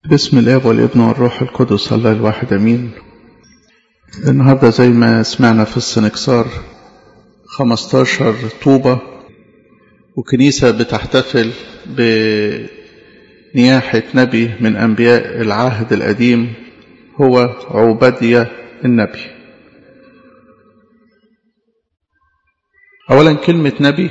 بسم الاب والابن والروح القدس الله الواحد امين النهارده زي ما سمعنا في السنكسار 15 طوبة وكنيسة بتحتفل بنياحة نبي من أنبياء العهد القديم هو عبدية النبي أولا كلمة نبي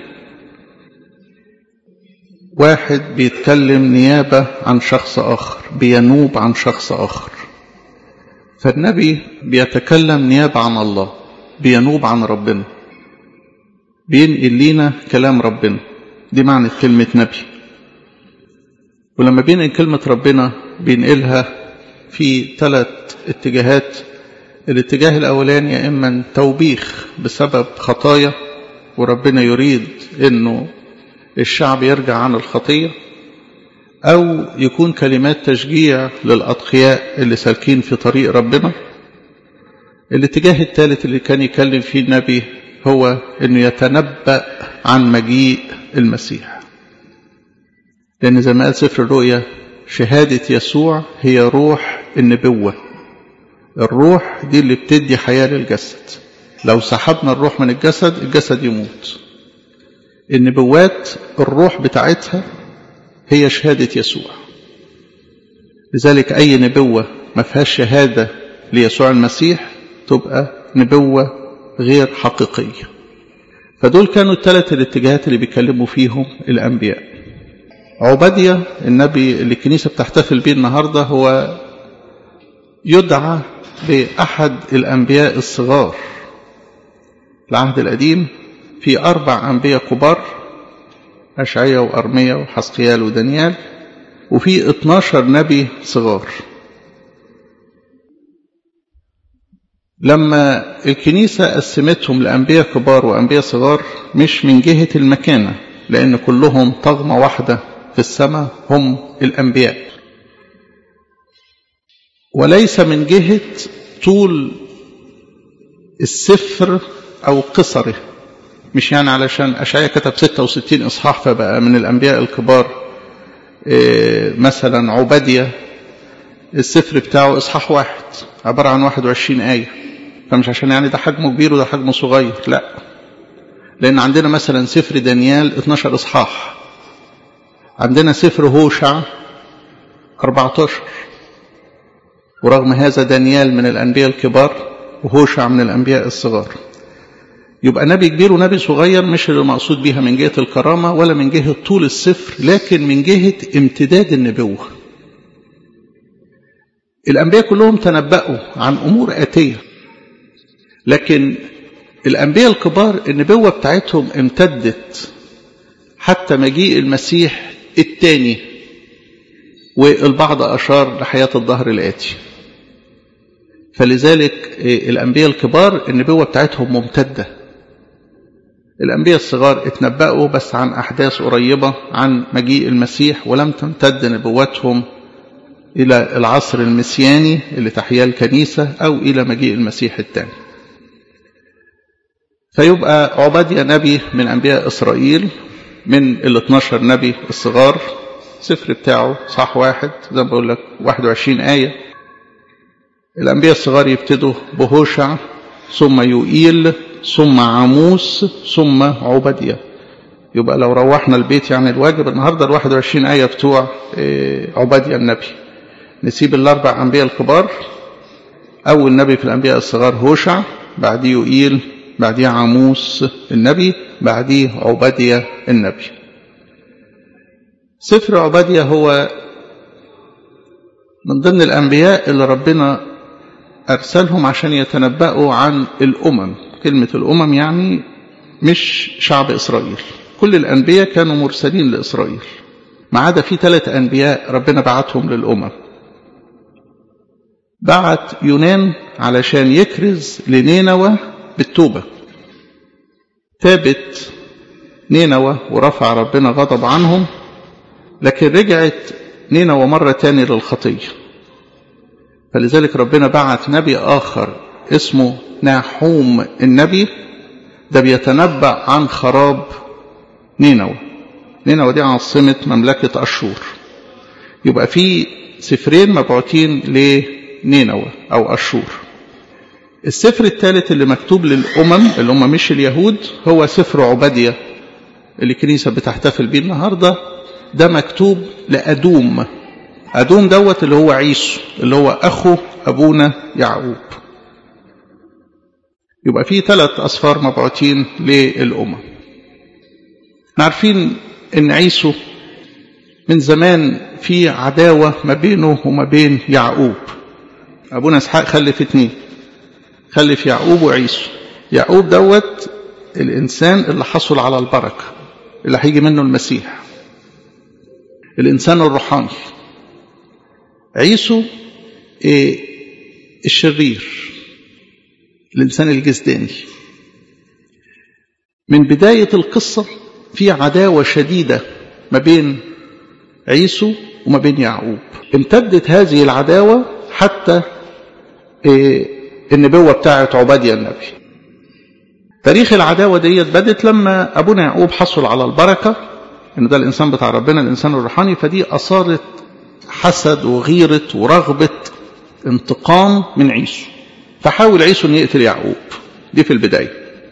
واحد بيتكلم نيابة عن شخص آخر بينوب عن شخص آخر فالنبي بيتكلم نيابة عن الله بينوب عن ربنا بينقل لينا كلام ربنا دي معنى كلمة نبي ولما بينقل كلمة ربنا بينقلها في ثلاث اتجاهات الاتجاه الأولاني يا إما توبيخ بسبب خطايا وربنا يريد إنه الشعب يرجع عن الخطية أو يكون كلمات تشجيع للأتقياء اللي سالكين في طريق ربنا الاتجاه الثالث اللي كان يكلم فيه النبي هو أنه يتنبأ عن مجيء المسيح لأن زي ما قال سفر الرؤيا شهادة يسوع هي روح النبوة الروح دي اللي بتدي حياة للجسد لو سحبنا الروح من الجسد الجسد يموت النبوات الروح بتاعتها هي شهادة يسوع لذلك أي نبوة ما فيهاش شهادة ليسوع المسيح تبقى نبوة غير حقيقية فدول كانوا الثلاث الاتجاهات اللي بيكلموا فيهم الأنبياء عبادية النبي اللي الكنيسة بتحتفل بيه النهاردة هو يدعى بأحد الأنبياء الصغار العهد القديم في أربع أنبياء كبار أشعية وأرمية وحسقيال ودانيال وفي 12 نبي صغار لما الكنيسة قسمتهم لأنبياء كبار وأنبياء صغار مش من جهة المكانة لأن كلهم طغمة واحدة في السماء هم الأنبياء وليس من جهة طول السفر أو قصره مش يعني علشان أشعيا كتب 66 إصحاح فبقى من الأنبياء الكبار مثلا عبادية السفر بتاعه إصحاح واحد عبارة عن 21 آية فمش عشان يعني ده حجمه كبير وده حجمه صغير لا لأن عندنا مثلا سفر دانيال 12 إصحاح عندنا سفر هوشع 14 ورغم هذا دانيال من الأنبياء الكبار وهوشع من الأنبياء الصغار يبقى نبي كبير ونبي صغير مش اللي مقصود بيها من جهة الكرامة ولا من جهة طول السفر لكن من جهة امتداد النبوة الأنبياء كلهم تنبأوا عن أمور آتية لكن الأنبياء الكبار النبوة بتاعتهم امتدت حتى مجيء المسيح الثاني والبعض أشار لحياة الظهر الآتي فلذلك الأنبياء الكبار النبوة بتاعتهم ممتدة الأنبياء الصغار اتنبأوا بس عن أحداث قريبة عن مجيء المسيح ولم تمتد نبواتهم إلى العصر المسياني اللي تحيا الكنيسة أو إلى مجيء المسيح الثاني فيبقى عبادية نبي من أنبياء إسرائيل من ال 12 نبي الصغار سفر بتاعه صح واحد زي ما بقول لك 21 آية الأنبياء الصغار يبتدوا بهوشع ثم يوئيل ثم عاموس ثم عبدية يبقى لو روحنا البيت يعني الواجب النهاردة ال 21 آية بتوع عبدية النبي نسيب الأربع أنبياء الكبار أول نبي في الأنبياء الصغار هوشع بعديه يوئيل بعديه عاموس النبي بعديه عبدية النبي سفر عبدية هو من ضمن الأنبياء اللي ربنا أرسلهم عشان يتنبأوا عن الأمم كلمة الأمم يعني مش شعب إسرائيل كل الأنبياء كانوا مرسلين لإسرائيل ما عدا في ثلاث أنبياء ربنا بعتهم للأمم بعت يونان علشان يكرز لنينوى بالتوبة تابت نينوى ورفع ربنا غضب عنهم لكن رجعت نينوى مرة تاني للخطية فلذلك ربنا بعت نبي آخر اسمه ناحوم النبي ده بيتنبأ عن خراب نينوى نينوى دي عاصمة مملكة أشور يبقى في سفرين مبعوثين لنينوى أو أشور السفر الثالث اللي مكتوب للأمم اللي هم مش اليهود هو سفر عبادية اللي الكنيسة بتحتفل بيه النهاردة ده مكتوب لأدوم أدوم دوت اللي هو عيسو اللي هو أخو أبونا يعقوب يبقى في ثلاث أصفار مبعوثين للأمم عارفين إن عيسو من زمان في عداوة ما بينه وما بين يعقوب أبونا إسحاق خلف اتنين خلف يعقوب وعيسو يعقوب دوت الإنسان اللي حصل على البركة اللي هيجي منه المسيح الإنسان الروحاني عيسو إيه الشرير الإنسان الجسداني من بداية القصة في عداوة شديدة ما بين عيسو وما بين يعقوب امتدت هذه العداوة حتى إيه النبوة بتاعت عبادية النبي تاريخ العداوة ديت بدت لما أبونا يعقوب حصل على البركة إن ده الإنسان بتاع ربنا الإنسان الروحاني فدي أثارت حسد وغيرة ورغبة انتقام من عيسو فحاول عيسو أن يقتل يعقوب دي في البداية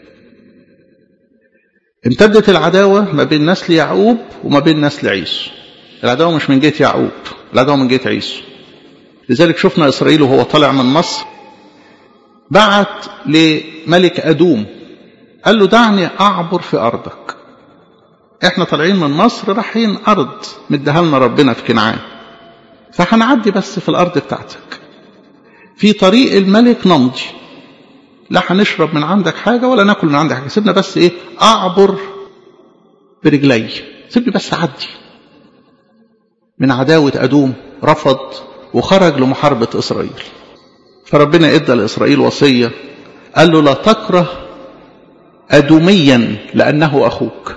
امتدت العداوة ما بين نسل يعقوب وما بين نسل عيسو العداوة مش من جهة يعقوب العداوة من جهة عيسو لذلك شفنا إسرائيل وهو طالع من مصر بعت لملك أدوم قال له دعني أعبر في أرضك احنا طالعين من مصر رايحين أرض مديها لنا ربنا في كنعان فهنعدي بس في الأرض بتاعتك في طريق الملك نمضي لا هنشرب من عندك حاجة ولا ناكل من عندك حاجة سيبنا بس ايه أعبر برجلي سيبني بس أعدي من عداوة أدوم رفض وخرج لمحاربة إسرائيل فربنا ادى لإسرائيل وصية قال له لا تكره أدوميا لأنه أخوك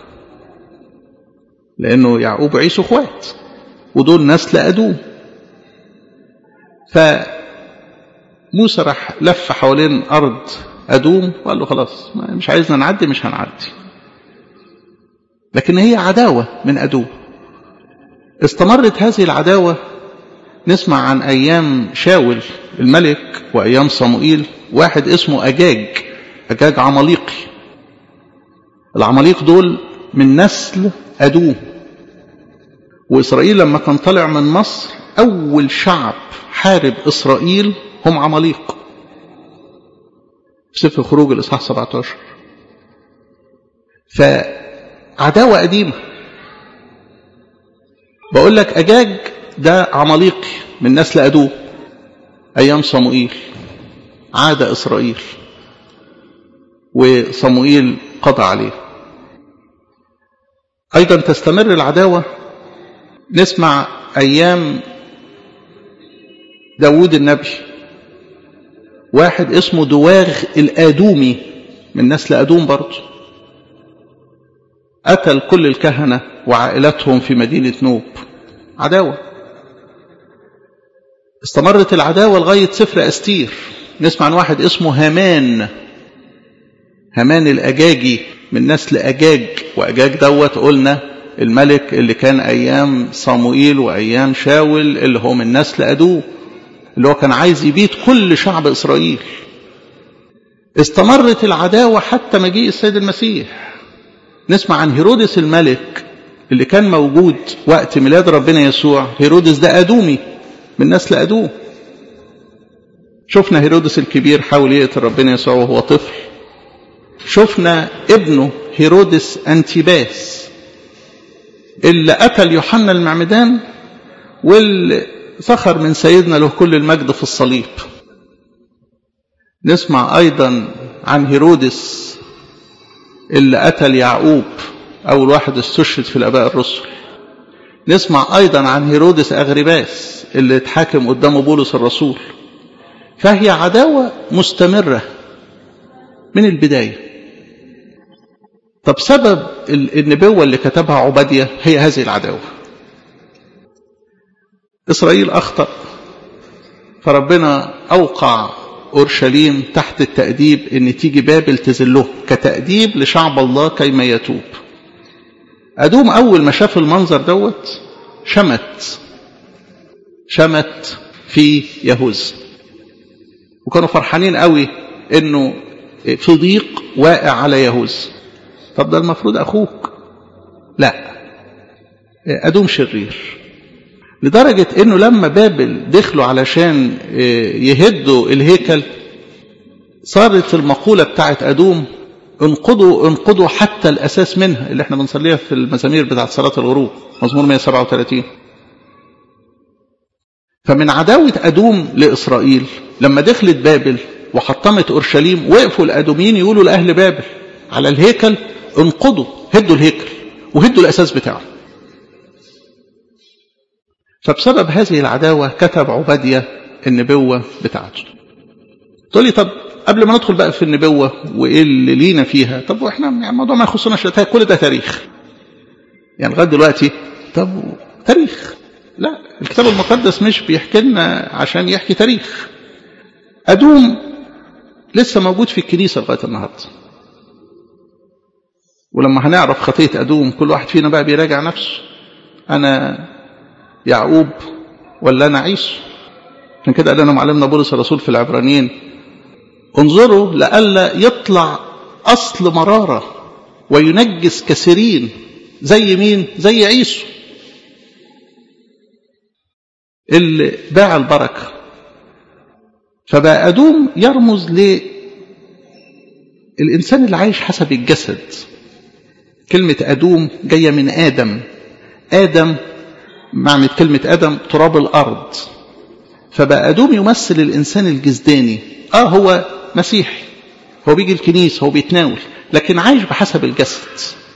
لأنه يعقوب وعيسو اخوات ودول نسل أدوم فموسى راح لف حوالين أرض أدوم وقال له خلاص مش عايزنا نعدي مش هنعدي لكن هي عداوة من أدوم استمرت هذه العداوة نسمع عن أيام شاول الملك وأيام صموئيل واحد اسمه أجاج أجاج عماليقي العماليق دول من نسل أدوم وإسرائيل لما كان طالع من مصر أول شعب حارب إسرائيل هم عماليق في سفر خروج الإصحاح 17 فعداوة قديمة بقول لك أجاج ده عماليقي من نسل أدوم أيام صموئيل عاد إسرائيل وصموئيل قضى عليه أيضا تستمر العداوة نسمع أيام داود النبي واحد اسمه دواغ الآدومي من نسل أدوم برضه قتل كل الكهنة وعائلتهم في مدينة نوب عداوة استمرت العداوة لغاية سفر أستير نسمع عن واحد اسمه هامان هامان الأجاجي من نسل أجاج وأجاج دوت قلنا الملك اللي كان أيام صموئيل وأيام شاول اللي هو من نسل أدوه اللي هو كان عايز يبيد كل شعب إسرائيل استمرت العداوة حتى مجيء السيد المسيح نسمع عن هيرودس الملك اللي كان موجود وقت ميلاد ربنا يسوع هيرودس ده أدومي من نسل أدوم شفنا هيرودس الكبير حاول يقتل ربنا يسوع وهو طفل شفنا ابنه هيرودس أنتيباس اللي قتل يوحنا المعمدان واللي سخر من سيدنا له كل المجد في الصليب نسمع أيضا عن هيرودس اللي قتل يعقوب أول واحد استشهد في الآباء الرسل نسمع أيضا عن هيرودس أغرباس اللي اتحاكم قدامه بولس الرسول فهي عداوة مستمرة من البداية طب سبب النبوة اللي كتبها عبادية هي هذه العداوة إسرائيل أخطأ فربنا أوقع أورشليم تحت التأديب إن تيجي بابل تذله كتأديب لشعب الله كيما يتوب أدوم أول ما شاف المنظر دوت شمت شمت في يهوذا وكانوا فرحانين قوي انه في ضيق واقع على يهوذا طب ده المفروض اخوك لا ادوم شرير لدرجة انه لما بابل دخلوا علشان يهدوا الهيكل صارت المقولة بتاعت ادوم انقضوا انقضوا حتى الاساس منها اللي احنا بنصليها في المزامير بتاعت صلاة الغروب مزمور 137 فمن عداوة ادوم لاسرائيل لما دخلت بابل وحطمت اورشليم وقفوا الادوميين يقولوا لاهل بابل على الهيكل انقضوا هدوا الهيكل وهدوا الاساس بتاعه فبسبب هذه العداوة كتب عبادية النبوة بتاعته تقول لي طب قبل ما ندخل بقى في النبوة وإيه اللي لينا فيها طب وإحنا يعني الموضوع ما يخصناش كل ده تاريخ يعني لغاية دلوقتي طب تاريخ لا الكتاب المقدس مش بيحكي لنا عشان يحكي تاريخ أدوم لسه موجود في الكنيسة لغاية النهاردة ولما هنعرف خطية أدوم كل واحد فينا بقى بيراجع نفسه أنا يعقوب ولا أنا عيسو عشان كده قال لنا معلمنا بولس الرسول في العبرانيين انظروا لئلا يطلع أصل مرارة وينجس كثيرين زي مين زي عيسو اللي باع البركة فبقى أدوم يرمز للإنسان اللي عايش حسب الجسد كلمة أدوم جاية من آدم آدم معنى كلمة آدم تراب الأرض فبقى أدوم يمثل الإنسان الجزداني آه هو مسيحي هو بيجي الكنيسة هو بيتناول لكن عايش بحسب الجسد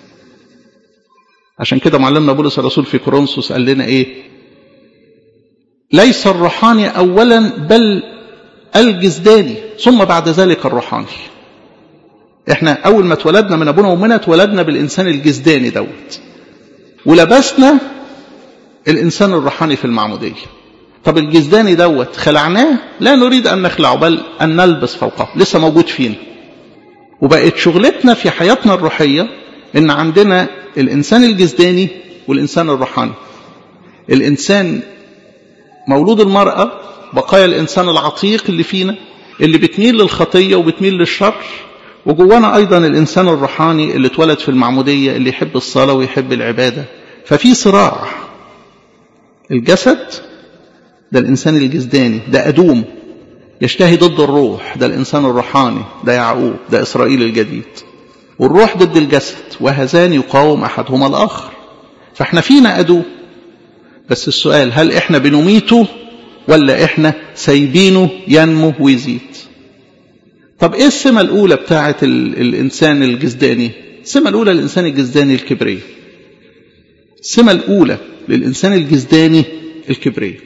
عشان كده معلمنا بولس الرسول في كورنثوس قال لنا ايه ليس الروحاني اولا بل الجسداني ثم بعد ذلك الروحاني احنا اول ما اتولدنا من ابونا وامنا اتولدنا بالانسان الجسداني دوت ولبسنا الانسان الروحاني في المعموديه طب الجسداني دوت خلعناه لا نريد ان نخلعه بل ان نلبس فوقه لسه موجود فينا وبقت شغلتنا في حياتنا الروحيه ان عندنا الانسان الجسداني والانسان الروحاني الانسان مولود المراه بقايا الانسان العتيق اللي فينا اللي بتميل للخطيه وبتميل للشر وجوانا ايضا الانسان الروحاني اللي اتولد في المعموديه اللي يحب الصلاه ويحب العباده ففي صراع الجسد ده الانسان الجسداني ده ادوم يشتهي ضد الروح ده الانسان الروحاني ده يعقوب ده اسرائيل الجديد والروح ضد الجسد وهذان يقاوم احدهما الاخر فاحنا فينا ادوم بس السؤال هل احنا بنميته ولا احنا سايبينه ينمو ويزيد طب ايه السمة الاولى بتاعة الانسان الجسداني السمة الاولى للانسان الجسداني الكبرية السمة الاولى للانسان الجسداني الكبرية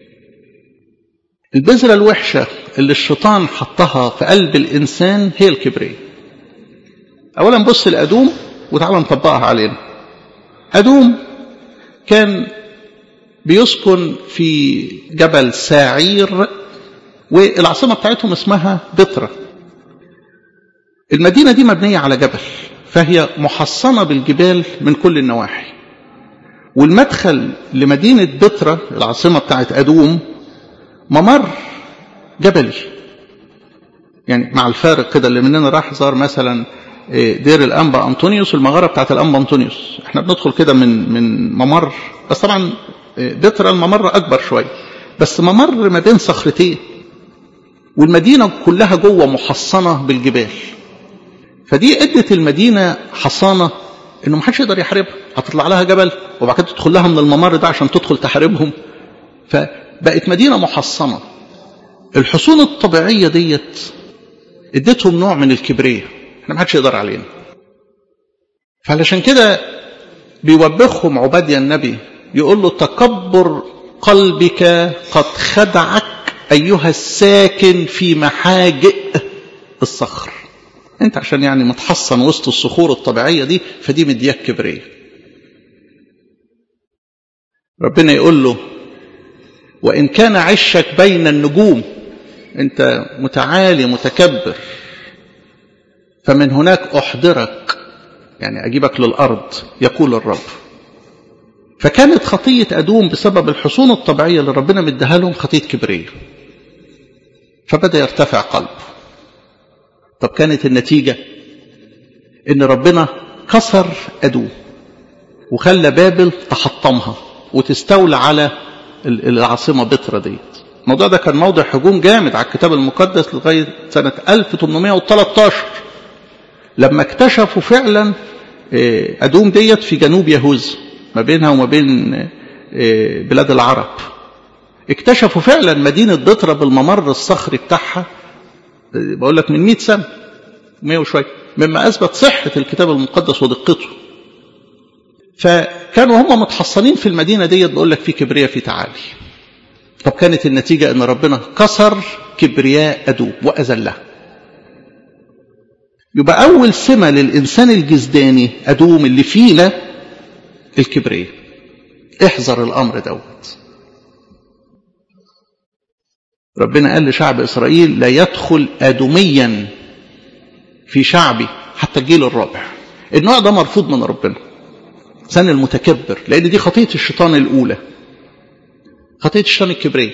البذرة الوحشة اللي الشيطان حطها في قلب الانسان هي الكبرية اولا بص لادوم وتعالى نطبقها علينا ادوم كان بيسكن في جبل ساعير والعاصمة بتاعتهم اسمها بطرة المدينة دي مبنية على جبل فهي محصنة بالجبال من كل النواحي والمدخل لمدينة بطرة العاصمة بتاعت أدوم ممر جبلي يعني مع الفارق كده اللي مننا راح زار مثلا دير الأنبا أنطونيوس والمغارة بتاعت الأنبا أنطونيوس احنا بندخل كده من من ممر بس طبعا بطرة الممر أكبر شوية بس ممر ما بين صخرتين والمدينة كلها جوه محصنة بالجبال فدي ادت المدينة حصانة انه محدش يقدر يحاربها هتطلع لها جبل وبعد كده تدخل لها من الممر ده عشان تدخل تحاربهم فبقت مدينة محصنة الحصون الطبيعية ديت ادتهم نوع من الكبرية احنا محدش يقدر علينا فعلشان كده بيوبخهم عبادية النبي يقول له تكبر قلبك قد خدعك أيها الساكن في محاجئ الصخر انت عشان يعني متحصن وسط الصخور الطبيعية دي فدي مدياك كبرية ربنا يقول له وإن كان عشك بين النجوم انت متعالي متكبر فمن هناك أحضرك يعني أجيبك للأرض يقول الرب فكانت خطية أدوم بسبب الحصون الطبيعية اللي ربنا مديها لهم خطية كبرية فبدأ يرتفع قلبه طب كانت النتيجة إن ربنا كسر أدوم وخلى بابل تحطمها وتستولى على العاصمة بطرة ديت الموضوع ده كان موضع هجوم جامد على الكتاب المقدس لغاية سنة 1813 لما اكتشفوا فعلا أدوم ديت في جنوب يهوذا ما بينها وما بين بلاد العرب اكتشفوا فعلا مدينة بطرة بالممر الصخري بتاعها بقول لك من 100 سنة 100 وشوية مما أثبت صحة الكتاب المقدس ودقته فكانوا هم متحصنين في المدينة ديت بقول لك في كبرياء في تعالي طب كانت النتيجة أن ربنا كسر كبرياء أدوب وأذلها يبقى أول سمة للإنسان الجزداني أدوم اللي فينا الكبرياء احذر الأمر دوت ربنا قال لشعب إسرائيل لا يدخل أدوميا في شعبي حتى الجيل الرابع النوع ده مرفوض من ربنا سن المتكبر لأن دي خطية الشيطان الأولى خطية الشيطان الكبرية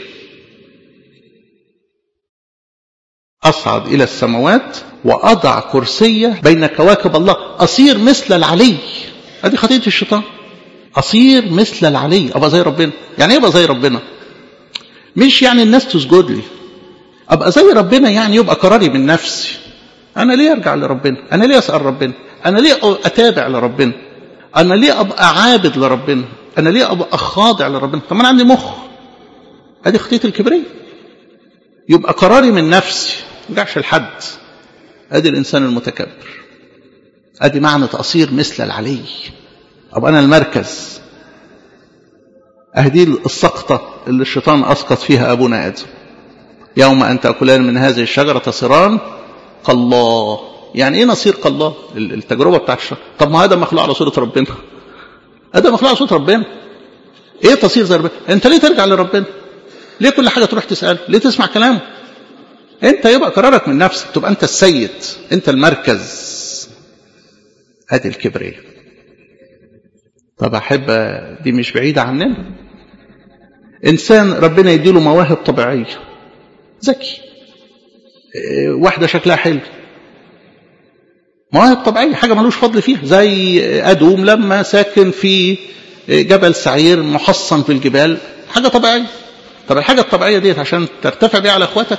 أصعد إلى السماوات وأضع كرسية بين كواكب الله أصير مثل العلي هذه خطية الشيطان أصير مثل العلي أبقى زي ربنا يعني إيه أبقى زي ربنا مش يعني الناس تسجد لي أبقى زي ربنا يعني يبقى قراري من نفسي أنا ليه أرجع لربنا أنا ليه أسأل ربنا أنا ليه أتابع لربنا أنا ليه أبقى عابد لربنا أنا ليه أبقى خاضع لربنا طب أنا عندي مخ هذه خطية الكبرية يبقى قراري من نفسي ما رجعش لحد ادي الانسان المتكبر ادي معنى تقصير مثل العلي ابقى انا المركز اهدي السقطة اللي الشيطان اسقط فيها ابونا ادم يوم ان تاكلان من هذه الشجرة تصيران كالله يعني ايه نصير كالله التجربة بتاعت الشيطان طب ما هذا مخلوق على صورة ربنا هذا مخلوق على صورة ربنا ايه تصير زي ربنا انت ليه ترجع لربنا ليه كل حاجة تروح تسأله ليه تسمع كلامه انت يبقى قرارك من نفسك تبقى انت السيد انت المركز ادي الكبرياء طب احب دي مش بعيدة عننا انسان ربنا يديله مواهب طبيعية ذكي واحدة شكلها حلو مواهب طبيعية حاجة ملوش فضل فيها زي أدوم لما ساكن في جبل سعير محصن في الجبال حاجة طبيعية طب الحاجة الطبيعية ديت عشان ترتفع بيها على اخواتك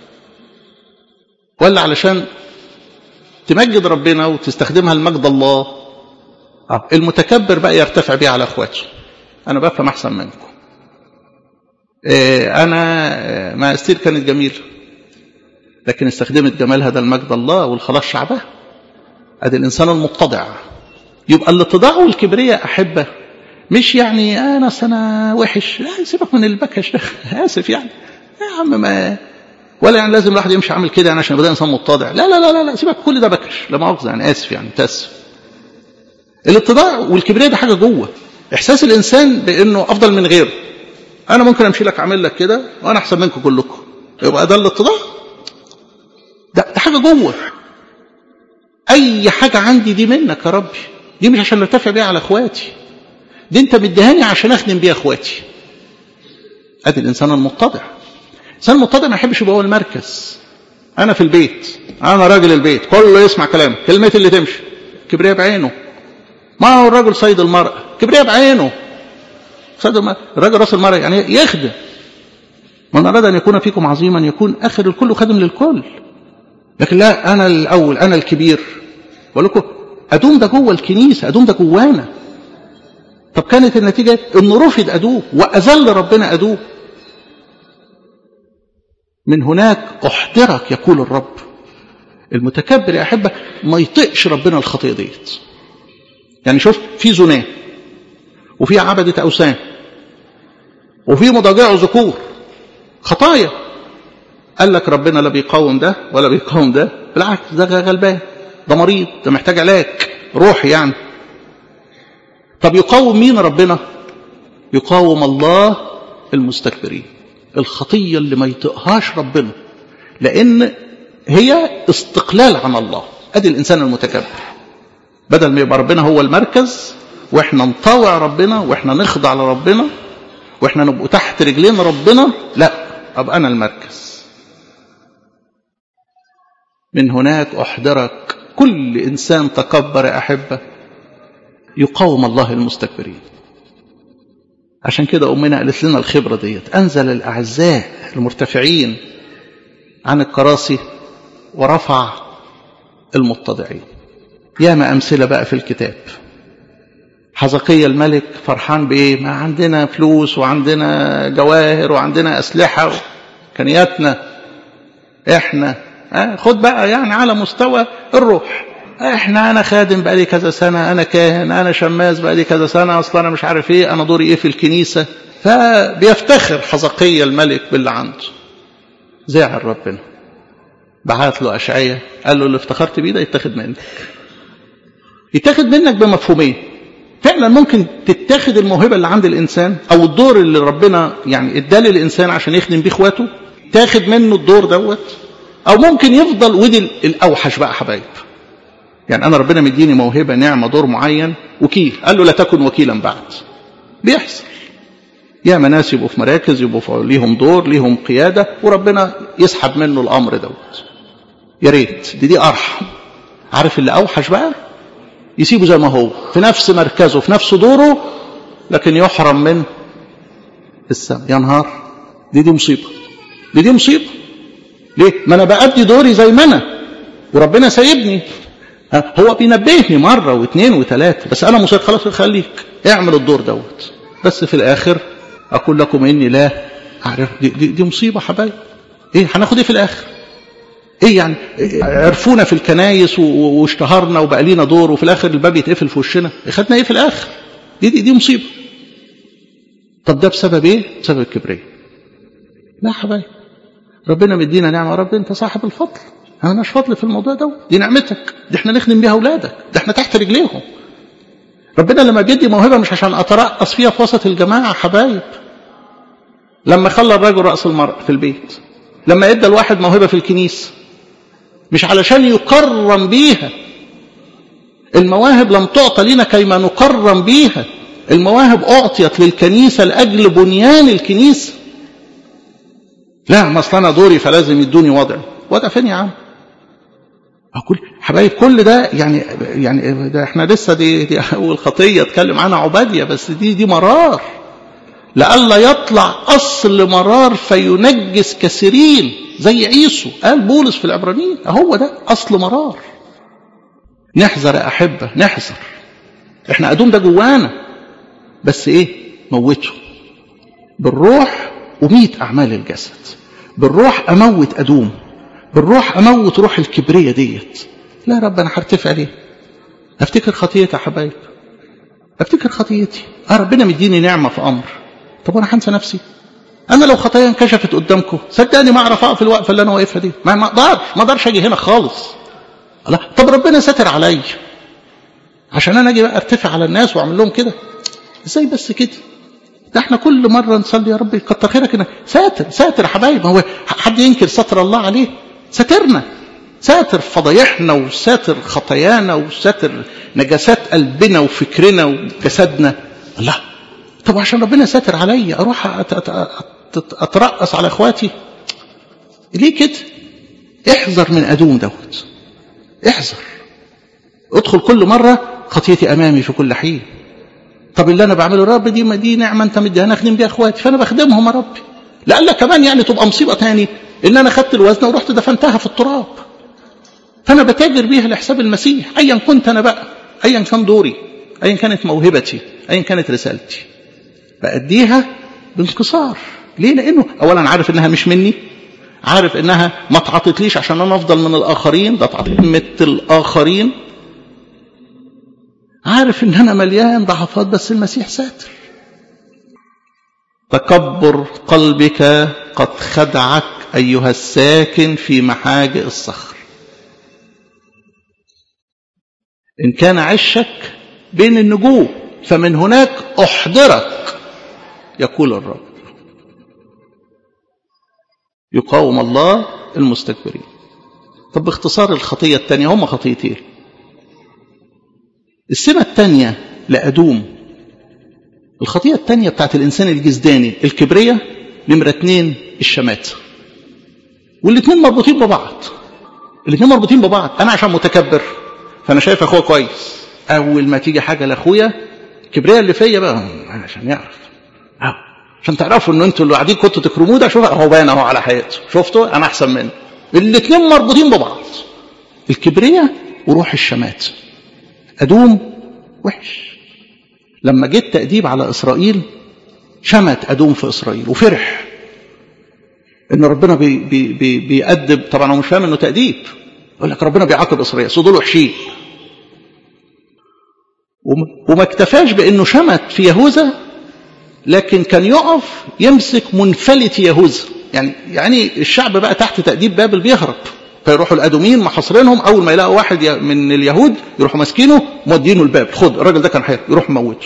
ولا علشان تمجد ربنا وتستخدمها لمجد الله آه. المتكبر بقى يرتفع بيها على اخواته انا بفهم احسن منكم إيه انا ما استير كانت جميله لكن استخدمت جمالها ده لمجد الله والخلاص شعبها ادي الانسان المتضع يبقى الاتضاع والكبرياء احبه مش يعني انا سنه وحش لا سيبك من البكش ده اسف يعني يا عم ما ولا يعني لازم الواحد يمشي عامل كده يعني عشان يبقى انسان متضع لا لا لا لا, لا سيبك كل ده بكش لا مؤاخذه يعني اسف يعني تاسف الاتضاع والكبرياء ده حاجه جوه احساس الانسان بانه افضل من غيره انا ممكن امشي لك اعمل لك كده وانا احسن منكم كلكم يبقى ده الاتضاع ده, ده حاجه جوه اي حاجه عندي دي منك يا ربي دي مش عشان ارتفع بيها على اخواتي دي انت مديهاني عشان اخدم بيها اخواتي ادي الانسان المتضع الانسان المتضع ما يحبش يبقى هو المركز انا في البيت انا راجل البيت كله يسمع كلامي كلمتي اللي تمشي كبرياء بعينه ما هو الراجل صيد المرأة كبرياء بعينه صيد المرأة الراجل راس المرأة يعني يخدم من أراد أن يكون فيكم عظيما يكون آخر الكل خادم للكل لكن لا أنا الأول أنا الكبير بقول لكم أدوم ده جوه الكنيسة أدوم ده جوانا طب كانت النتيجة انه رفض أدوب وأذل ربنا أدوب من هناك احترك يقول الرب المتكبر يا أحبة ما يطيقش ربنا الخطيئة ديت يعني شوف في زناه وفي عبدة أوثان وفي مضاجع ذكور خطايا قال لك ربنا لا بيقاوم ده ولا بيقاوم ده بالعكس ده غلبان ده مريض ده محتاج علاج روحي يعني طب يقاوم مين ربنا يقاوم الله المستكبرين الخطية اللي ما يطيقهاش ربنا لأن هي استقلال عن الله أدي الإنسان المتكبر بدل ما يبقى ربنا هو المركز واحنا نطاوع ربنا واحنا نخضع لربنا واحنا نبقوا تحت رجلين ربنا لا ابقى انا المركز من هناك احضرك كل انسان تكبر يا احبه يقاوم الله المستكبرين عشان كده امنا قالت لنا الخبره ديت انزل الاعزاء المرتفعين عن الكراسي ورفع المتضعين ياما امثله بقى في الكتاب حزقية الملك فرحان بايه ما عندنا فلوس وعندنا جواهر وعندنا اسلحه امكانياتنا احنا اه خد بقى يعني على مستوى الروح احنا انا خادم بقالي كذا سنه انا كاهن انا شماس بقالي كذا سنه اصلا انا مش عارف ايه انا دوري ايه في الكنيسه فبيفتخر حزقية الملك باللي عنده زعل ربنا بعت له اشعياء قال له اللي افتخرت بيه ده يتاخد منك يتاخد منك بمفهومين فعلا ممكن تتاخد الموهبه اللي عند الانسان او الدور اللي ربنا يعني اداه للانسان عشان يخدم بيه اخواته تاخد منه الدور دوت او ممكن يفضل ودي الاوحش بقى حبايب يعني انا ربنا مديني موهبه نعمه دور معين وكيل قال له لا تكن وكيلا بعد بيحصل يا ناس يبقوا في مراكز يبقوا ليهم دور ليهم قياده وربنا يسحب منه الامر دوت يا ريت دي دي ارحم عارف اللي اوحش بقى يسيبه زي ما هو في نفس مركزه في نفس دوره لكن يحرم من السماء يا نهار دي دي مصيبه دي دي مصيبه ليه ما انا بأدي دوري زي ما انا وربنا سايبني هو بينبهني مرة واثنين وثلاثة بس أنا مصير خلاص خليك اعمل الدور دوت بس في الآخر أقول لكم إني لا أعرف دي, دي, دي مصيبة حبايب إيه هناخد إيه في الآخر إيه يعني عرفونا في الكنايس واشتهرنا وبقى لينا دور وفي الآخر الباب يتقفل في وشنا خدنا إيه في الآخر دي, دي, دي مصيبة طب ده بسبب إيه بسبب الكبرياء لا حبايب ربنا مدينا نعمة رب أنت صاحب الفضل أنا مش فضل في الموضوع ده دي نعمتك دي احنا نخدم بيها أولادك ده احنا تحت رجليهم ربنا لما بيدي موهبة مش عشان أترقص فيها في وسط الجماعة حبايب لما خلى الرجل رأس المرأة في البيت لما ادى الواحد موهبة في الكنيسة مش علشان يكرم بيها المواهب لم تعطى لنا كيما نكرم بيها المواهب أعطيت للكنيسة لأجل بنيان الكنيسة لا ما اصل انا دوري فلازم يدوني وضع وضع فين يا عم أقول حبايب كل ده يعني يعني ده احنا لسه دي, دي اول خطيه اتكلم عنها عباديه بس دي دي مرار لئلا يطلع اصل مرار فينجس كثيرين زي عيسو قال بولس في العبرانيين هو ده اصل مرار نحذر يا احبه نحذر احنا ادوم ده جوانا بس ايه موته بالروح وميت اعمال الجسد بالروح اموت ادوم بالروح اموت روح الكبريه ديت لا يا رب انا هرتفع ليه افتكر خطيتي يا حبايب افتكر خطيتي اه ربنا مديني نعمه في امر طب وانا هنسى نفسي انا لو خطايا انكشفت قدامكم صدقني ما اعرف اقف الوقفه اللي انا واقفها دي ما ما اقدرش ما اقدرش اجي هنا خالص لا طب ربنا ساتر عليا عشان انا اجي بقى ارتفع على الناس واعمل لهم كده ازاي بس كده ده احنا كل مرة نصلي يا رب كتر خيرك انك ساتر ساتر يا حبايب هو حد ينكر ستر الله عليه ساترنا ساتر فضايحنا وساتر خطايانا وساتر نجاسات قلبنا وفكرنا وجسدنا الله طب عشان ربنا ساتر عليا اروح اترقص على اخواتي ليه كده احذر من ادوم دوت احذر ادخل كل مرة خطيتي امامي في كل حين طب اللي انا بعمله رب دي ما دي نعمه انت مديها اخدم بيها اخواتي فانا بخدمهم يا ربي لعل كمان يعني تبقى مصيبه تاني ان انا خدت الوزنه ورحت دفنتها في التراب فانا بتاجر بيها لحساب المسيح ايا كنت انا بقى ايا كان دوري ايا كانت موهبتي ايا كانت رسالتي باديها بانكسار ليه لانه اولا عارف انها مش مني عارف انها ما اتعطتليش عشان انا افضل من الاخرين ده اتعطيت مثل الاخرين عارف ان انا مليان ضعفات بس المسيح ساتر تكبر قلبك قد خدعك ايها الساكن في محاجئ الصخر ان كان عشك بين النجوم فمن هناك احضرك يقول الرب يقاوم الله المستكبرين طب باختصار الخطيه الثانيه هم خطيتين السمة الثانية لأدوم الخطيئة الثانية بتاعت الإنسان الجزداني الكبرية نمرة اتنين الشماتة والاثنين مربوطين ببعض الاثنين مربوطين ببعض أنا عشان متكبر فأنا شايف أخويا كويس أول ما تيجي حاجة لأخويا الكبرية اللي فيا بقى عشان يعرف أهو عشان تعرفوا ان انتوا اللي قاعدين كنتوا تكرموه ده شوف اهو باين اهو على حياته شفتوا انا احسن منه الاثنين مربوطين ببعض الكبرية وروح الشمات ادوم وحش لما جه التأديب على اسرائيل شمت ادوم في اسرائيل وفرح ان ربنا بي بي بي بيأدب طبعا هو مش فاهم انه تأديب يقول لك ربنا بيعاقب اسرائيل اصل دول وحشين وما اكتفاش بانه شمت في يهوذا لكن كان يقف يمسك منفلت يهوذا يعني يعني الشعب بقى تحت تأديب بابل بيهرب فيروحوا الادوميين محاصرينهم اول ما يلاقوا واحد من اليهود يروحوا ماسكينه مودينه الباب خد الراجل ده كان حير يروح موته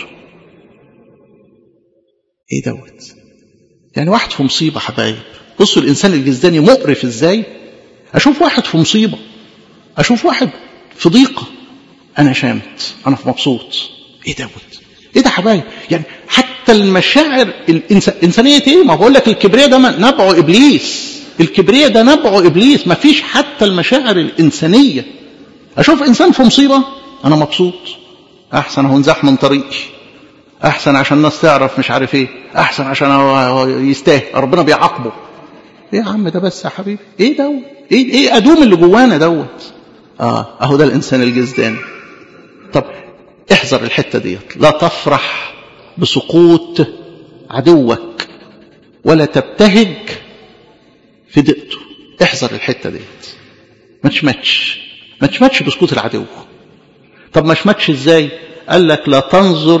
ايه دوت يعني واحد في مصيبه حبايب بصوا الانسان الجزداني مقرف ازاي اشوف واحد في مصيبه اشوف واحد في ضيقه انا شامت انا في مبسوط ايه دوت ايه ده حبايب يعني حتى المشاعر الانسانيه ايه ما بقول لك الكبرياء ده نبعه ابليس الكبرياء ده نبعه ابليس ما فيش حتى المشاعر الانسانيه اشوف انسان في مصيبه انا مبسوط احسن اهو انزاح من طريقي احسن عشان الناس تعرف مش عارف ايه احسن عشان هو يستاهل ربنا بيعاقبه ايه يا عم ده بس يا حبيبي ايه دوت ايه ايه ادوم اللي جوانا دوت اه اهو ده الانسان الجزداني طب احذر الحته ديت لا تفرح بسقوط عدوك ولا تبتهج في ضيقته احذر الحته ديت ما تشمتش ما تشمتش بسقوط العدو طب ما تشمتش ازاي قال لك لا تنظر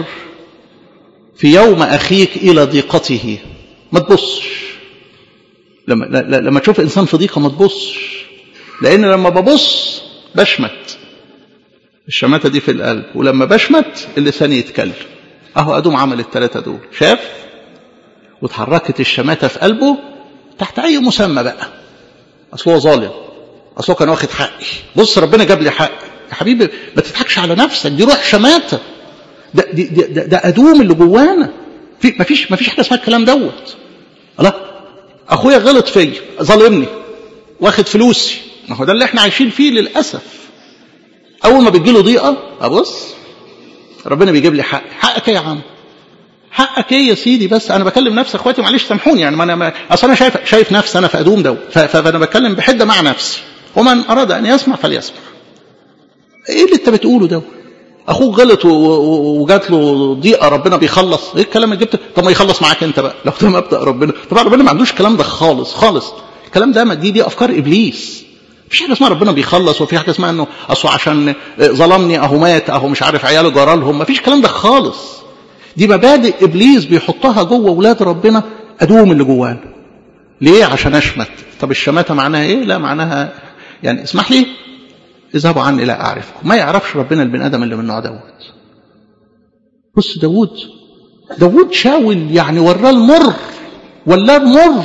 في يوم اخيك الى ضيقته ما تبصش لما لما تشوف انسان في ضيقه ما تبصش لان لما ببص بشمت الشماتة دي في القلب ولما بشمت اللسان يتكلم اهو ادوم عمل الثلاثة دول شاف وتحركت الشماتة في قلبه تحت اي مسمى بقى اصل هو ظالم اصل هو كان واخد حقي بص ربنا جاب لي حق يا حبيبي ما تضحكش على نفسك دي روح شماتة ده, دي ده, ده ادوم اللي جوانا في ما فيش ما فيش حاجه اسمها الكلام دوت الله اخويا غلط فيا ظالمني واخد فلوسي ما هو ده اللي احنا عايشين فيه للاسف اول ما بتجيله ضيقه ابص ربنا بيجيب لي حق حقك ايه يا عم حقك ايه يا سيدي بس انا بكلم نفسي اخواتي معلش سامحوني يعني ما انا ما اصل انا شايف شايف نفسي انا في ادوم ده فانا بتكلم بحده مع نفسي ومن اراد ان يسمع فليسمع ايه اللي انت بتقوله ده اخوك غلط وجات له ضيقه ربنا بيخلص ايه الكلام اللي جبته طب ما يخلص معاك انت بقى لو ده مبدا ربنا طبعا ربنا ما عندوش الكلام ده خالص خالص الكلام ده دي دي افكار ابليس مفيش حاجه اسمها ربنا بيخلص وفي حاجه اسمها انه اصل عشان ظلمني اهو مات اهو مش عارف عياله جرى لهم مفيش الكلام ده خالص دي مبادئ ابليس بيحطها جوه اولاد ربنا ادوم اللي جوانا ليه عشان اشمت طب الشماته معناها ايه لا معناها يعني اسمح لي اذهبوا عني لا اعرفكم ما يعرفش ربنا البني ادم اللي من النوع دوت بص داوود داوود شاول يعني وراه المر ولاه المر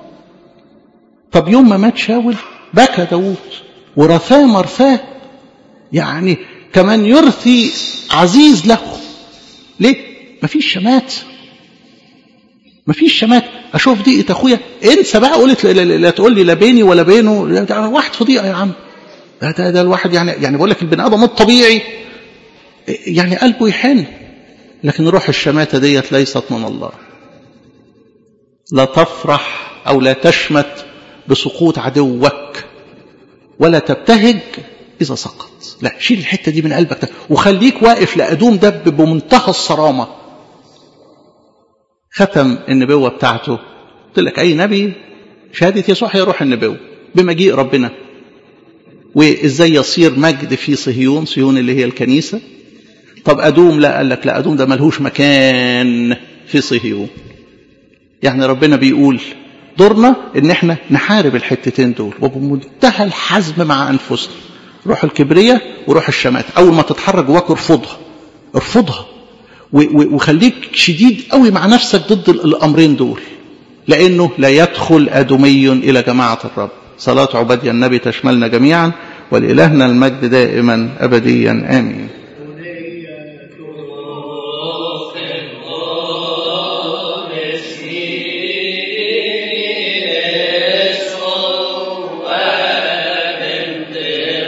طب يوم ما مات شاول بكى داوود ورثاه مرثاه يعني كمان يرثي عزيز له ليه مفيش شمات مفيش شمات اشوف ضيقه اخويا انسى بقى قلت لا, لا, لا تقول لي لا بيني ولا بينه لا واحد في ضيقه يا عم ده, ده, ده الواحد يعني يعني بقول لك البني ادم الطبيعي يعني قلبه يحن لكن روح الشماتة ديت ليست من الله لا تفرح أو لا تشمت بسقوط عدوك ولا تبتهج إذا سقط لا شيل الحتة دي من قلبك ده وخليك واقف لأدوم ده بمنتهى الصرامة ختم النبوة بتاعته قلت لك أي نبي شهادة يسوع هي روح النبوة بمجيء ربنا وإزاي يصير مجد في صهيون صهيون اللي هي الكنيسة طب أدوم لا قال لك لا أدوم ده ملهوش مكان في صهيون يعني ربنا بيقول دورنا ان احنا نحارب الحتتين دول وبمنتهى الحزم مع انفسنا روح الكبرية وروح الشمات اول ما تتحرك جواك ارفضها ارفضها وخليك شديد قوي مع نفسك ضد الامرين دول لانه لا يدخل ادمي الى جماعة الرب صلاة عبادية النبي تشملنا جميعا ولإلهنا المجد دائما أبديا آمين